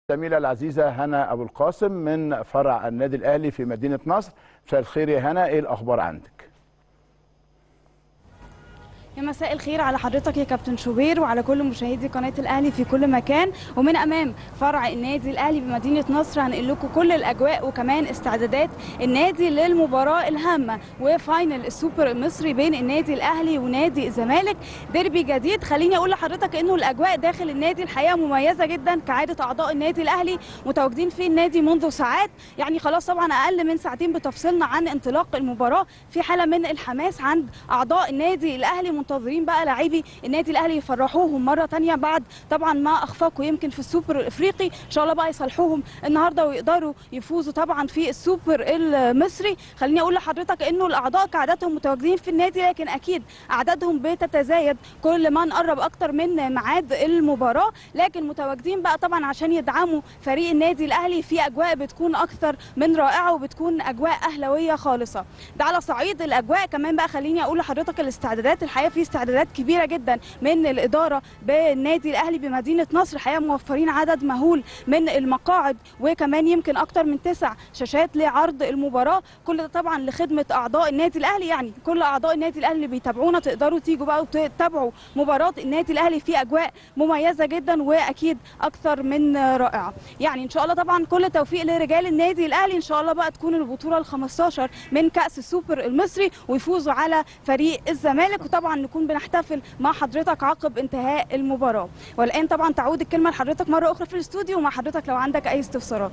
الزميلة العزيزة هنا أبو القاسم من فرع النادي الأهلي في مدينة نصر مساء الخير يا هنا إيه الأخبار عندك؟ يا مساء الخير على حضرتك يا كابتن شوبير وعلى كل مشاهدي قناه الاهلي في كل مكان ومن امام فرع النادي الاهلي بمدينه نصر هنقل لكم كل الاجواء وكمان استعدادات النادي للمباراه الهامه وفاينل السوبر المصري بين النادي الاهلي ونادي الزمالك ديربي جديد خليني اقول لحضرتك انه الاجواء داخل النادي الحقيقه مميزه جدا كعاده اعضاء النادي الاهلي متواجدين في النادي منذ ساعات يعني خلاص طبعا اقل من ساعتين بتفصلنا عن انطلاق المباراه في حاله من الحماس عند اعضاء النادي الاهلي منتظرين بقى لاعبي النادي الاهلي يفرحوهم مره تانية بعد طبعا ما اخفقوا يمكن في السوبر الافريقي ان شاء الله بقى يصالحوهم النهارده ويقدروا يفوزوا طبعا في السوبر المصري خليني اقول لحضرتك انه الاعضاء كعادتهم متواجدين في النادي لكن اكيد اعدادهم بتتزايد كل ما نقرب اكتر من ميعاد المباراه لكن متواجدين بقى طبعا عشان يدعموا فريق النادي الاهلي في اجواء بتكون اكثر من رائعه وبتكون اجواء اهلاويه خالصه ده على صعيد الاجواء كمان بقى خليني اقول لحضرتك الاستعدادات الحقيقه في استعدادات كبيره جدا من الاداره بالنادي الاهلي بمدينه نصر الحقيقه موفرين عدد مهول من المقاعد وكمان يمكن اكتر من تسع شاشات لعرض المباراه كل ده طبعا لخدمه اعضاء النادي الاهلي يعني كل اعضاء النادي الاهلي اللي بيتابعونا تقدروا تيجوا بقى وتتابعوا مباراه النادي الاهلي في اجواء مميزه جدا واكيد اكثر من رائعه يعني ان شاء الله طبعا كل التوفيق لرجال النادي الاهلي ان شاء الله بقى تكون البطوله ال 15 من كاس السوبر المصري ويفوزوا على فريق الزمالك وطبعا نكون بنحتفل مع حضرتك عقب انتهاء المباراه والان طبعا تعود الكلمه لحضرتك مره اخرى في الاستوديو ومع حضرتك لو عندك اي استفسارات